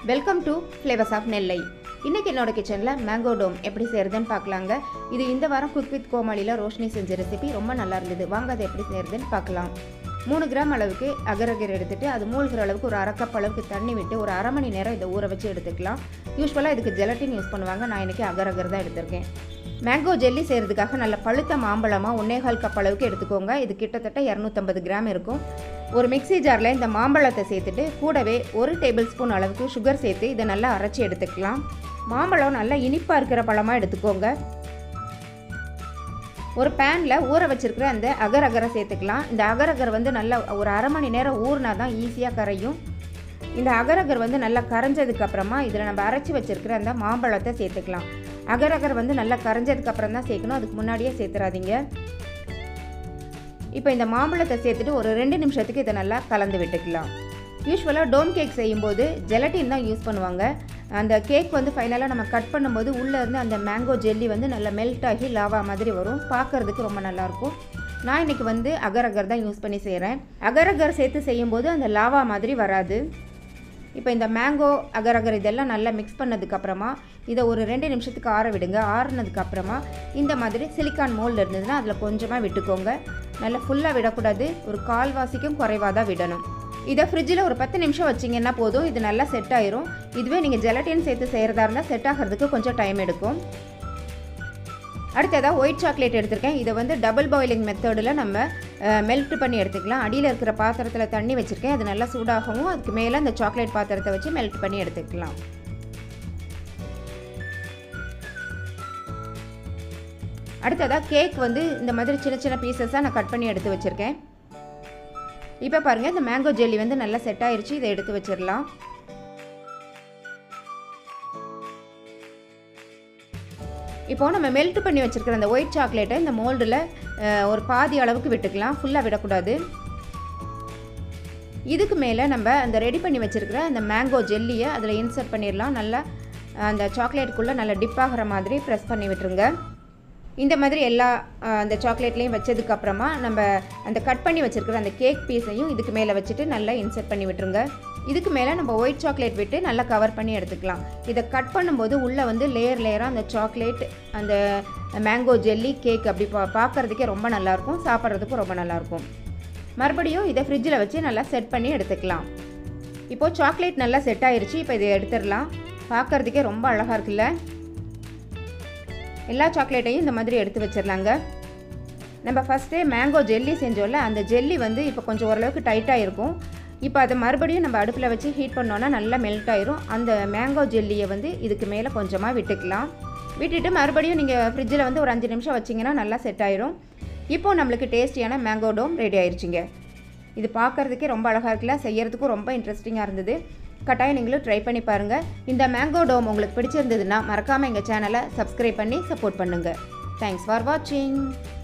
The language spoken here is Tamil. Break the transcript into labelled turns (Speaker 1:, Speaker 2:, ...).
Speaker 1: welcome to flavours of Nellai இன்றைக்கி என்னோட கிச்சனில் மேங்கோ டோம் எப்படி செய்கிறதுன்னு பார்க்கலாங்க இது இந்த வாரம் குக் வித் கோமாளியில் ரோஷினி செஞ்ச ரெசிபி ரொம்ப நல்லா இருந்தது வாங்க அதை எப்படி செய்கிறதுன்னு பார்க்கலாம் மூணு கிராம் அளவுக்கு அகரகர் எடுத்துகிட்டு அது மூழ்கிற அளவுக்கு ஒரு அரை கப் அளவுக்கு தண்ணி விட்டு ஒரு அரை மணி நேரம் இதை ஊற வச்சு எடுத்துக்கலாம் யூஸ்வலாக இதுக்கு ஜெலட்டின் யூஸ் பண்ணுவாங்க நான் இன்றைக்கி அகரகர் தான் எடுத்திருக்கேன் மேங்கோ ஜெல்லி செய்கிறதுக்காக நல்ல பழுத்த மாம்பழமாக ஒன்னேகால் கப் அளவுக்கு எடுத்துக்கோங்க இது கிட்டத்தட்ட இரநூத்தம்பது கிராம் இருக்கும் ஒரு மிக்ஸி ஜாரில் இந்த மாம்பழத்தை சேர்த்துட்டு கூடவே ஒரு டேபிள் ஸ்பூன் அளவுக்கு சுகர் சேர்த்து இதை நல்லா அரைச்சி எடுத்துக்கலாம் மாம்பழம் நல்லா இனிப்பாக இருக்கிற பழமாக எடுத்துக்கோங்க ஒரு பேனில் ஊற வச்சிருக்கிற அந்த அகர் அகரை சேர்த்துக்கலாம் இந்த அகர் அகர் வந்து நல்லா ஒரு அரை மணி நேரம் ஊறினா தான் ஈஸியாக கரையும் இந்த அகரகர் வந்து நல்லா கரைஞ்சதுக்கு அப்புறமா இதில் நம்ம அரைச்சி வச்சிருக்கிற அந்த மாம்பழத்தை சேர்த்துக்கலாம் அகரகர் வந்து நல்லா கரைஞ்சதுக்கு அப்புறம் தான் சேர்க்கணும் அதுக்கு முன்னாடியே சேர்த்துறாதீங்க இப்போ இந்த மாம்பழத்தை சேர்த்துட்டு ஒரு ரெண்டு நிமிஷத்துக்கு இதை நல்லா கலந்து விட்டுக்கலாம் யூஸ்வலாக டோம் கேக் செய்யும்போது ஜெலட்டின் தான் யூஸ் பண்ணுவாங்க அந்த கேக் வந்து ஃபைனலாக நம்ம கட் பண்ணும்போது உள்ளே இருந்து அந்த மேங்கோ ஜெல்லி வந்து நல்லா மெல்ட் ஆகி லாவா மாதிரி வரும் பார்க்குறதுக்கு ரொம்ப நல்லாயிருக்கும் நான் இன்றைக்கி வந்து அகரகர் தான் யூஸ் பண்ணி செய்கிறேன் அகரகர் சேர்த்து செய்யும்போது அந்த லாவா மாதிரி வராது இப்போ இந்த மேங்கோ அகரகர் இதெல்லாம் நல்லா மிக்ஸ் பண்ணதுக்கப்புறமா இதை ஒரு ரெண்டு நிமிஷத்துக்கு ஆற விடுங்க ஆறுனதுக்கப்புறமா இந்த மாதிரி சிலிக்கான் மோல்டு இருந்ததுன்னா அதில் கொஞ்சமாக விட்டுக்கோங்க நல்லா ஃபுல்லாக விடக்கூடாது ஒரு கால்வாசிக்கும் குறைவாக தான் விடணும் இதை ஃப்ரிட்ஜில் ஒரு பத்து நிமிஷம் வச்சிங்கன்னா போதும் இது நல்லா செட் ஆயிரும் இதுவே நீங்கள் ஜெலட்டின் சேர்த்து செய்கிறதா இருந்தால் செட் ஆகிறதுக்கு கொஞ்சம் டைம் எடுக்கும் அடுத்ததாக ஒயிட் சாக்லேட் எடுத்திருக்கேன் இதை வந்து டபுள் பாயிலிங் மெத்தடில் நம்ம மெல்ட் பண்ணி எடுத்துக்கலாம் அடியில் இருக்கிற பாத்திரத்தில் தண்ணி வச்சுருக்கேன் அது நல்லா சூடாகவும் அதுக்கு மேலே அந்த சாக்லேட் பாத்திரத்தை வச்சு மெல்ட் பண்ணி எடுத்துக்கலாம் அடுத்ததாக கேக் வந்து இந்த மாதிரி சின்ன சின்ன பீசஸாக நான் கட் பண்ணி எடுத்து வச்சுருக்கேன் இப்போ பாருங்கள் இந்த மேங்கோ ஜெல்லி வந்து நல்லா செட் ஆயிடுச்சு இதை எடுத்து வச்சிடலாம் இப்போது நம்ம மெல்ட் பண்ணி வச்சுருக்கிற அந்த ஒயிட் சாக்லேட்டை இந்த மோல்டில் ஒரு பாதி அளவுக்கு விட்டுக்கலாம் ஃபுல்லாக விடக்கூடாது இதுக்கு மேலே நம்ம அந்த ரெடி பண்ணி வச்சுருக்கிற அந்த மேங்கோ ஜெல்லியை அதில் இன்சர்ட் பண்ணிடலாம் நல்லா அந்த சாக்லேட்டுக்குள்ளே நல்லா டிப் ஆகிற மாதிரி ப்ரெஸ் பண்ணி விட்டுருங்க இந்த மாதிரி எல்லா அந்த சாக்லேட்லேயும் வச்சதுக்கப்புறமா நம்ம அந்த கட் பண்ணி வச்சுருக்கிற அந்த கேக் பீஸையும் இதுக்கு மேலே வச்சுட்டு நல்லா இன்சர்ட் பண்ணி விட்டுருங்க இதுக்கு மேலே நம்ம ஒயிட் சாக்லேட் விட்டு நல்லா கவர் பண்ணி எடுத்துக்கலாம் இதை கட் பண்ணும்போது உள்ளே வந்து லேயர் லேயராக அந்த சாக்லேட் அந்த மேங்கோ ஜெல்லி கேக் அப்படி பா பார்க்குறதுக்கே ரொம்ப நல்லாயிருக்கும் சாப்பிட்றதுக்கும் ரொம்ப நல்லாயிருக்கும் மறுபடியும் இதை ஃப்ரிட்ஜில் வச்சு நல்லா செட் பண்ணி எடுத்துக்கலாம் இப்போது சாக்லேட் நல்லா செட் ஆயிடுச்சு இப்போ இதை எடுத்துடலாம் பார்க்குறதுக்கே ரொம்ப அழகாக இருக்குல்ல எல்லா சாக்லேட்டையும் இந்த மாதிரி எடுத்து வச்சிடலாங்க நம்ம ஃபஸ்ட்டே மேங்கோ ஜெல்லி செஞ்சோம்ல அந்த ஜெல்லி வந்து இப்போ கொஞ்சம் ஓரளவுக்கு டைட்டாக இருக்கும் இப்போ அதை மறுபடியும் நம்ம அடுப்பில் வச்சு ஹீட் பண்ணோன்னா நல்லா மெல்ட் ஆயிரும் அந்த மேங்கோ ஜெல்லியை வந்து இதுக்கு மேலே கொஞ்சமாக விட்டுக்கலாம் விட்டுட்டு மறுபடியும் நீங்கள் ஃப்ரிட்ஜில் வந்து ஒரு அஞ்சு நிமிஷம் வச்சிங்கன்னா நல்லா செட் ஆயிரும் இப்போது நம்மளுக்கு டேஸ்டியான மேங்கோ டோம் ரெடி ஆயிடுச்சுங்க இது பார்க்குறதுக்கே ரொம்ப அழகாக இருக்குல்ல செய்யறதுக்கும் ரொம்ப இன்ட்ரெஸ்டிங்காக இருந்தது கட்டாயம் நீங்களும் ட்ரை பண்ணி பாருங்கள் இந்த மேங்கோ டோம் உங்களுக்கு பிடிச்சிருந்ததுன்னா மறக்காமல் எங்கள் சேனலை சப்ஸ்கிரைப் பண்ணி சப்போர்ட் பண்ணுங்கள் தேங்க்ஸ் ஃபார் வாட்சிங்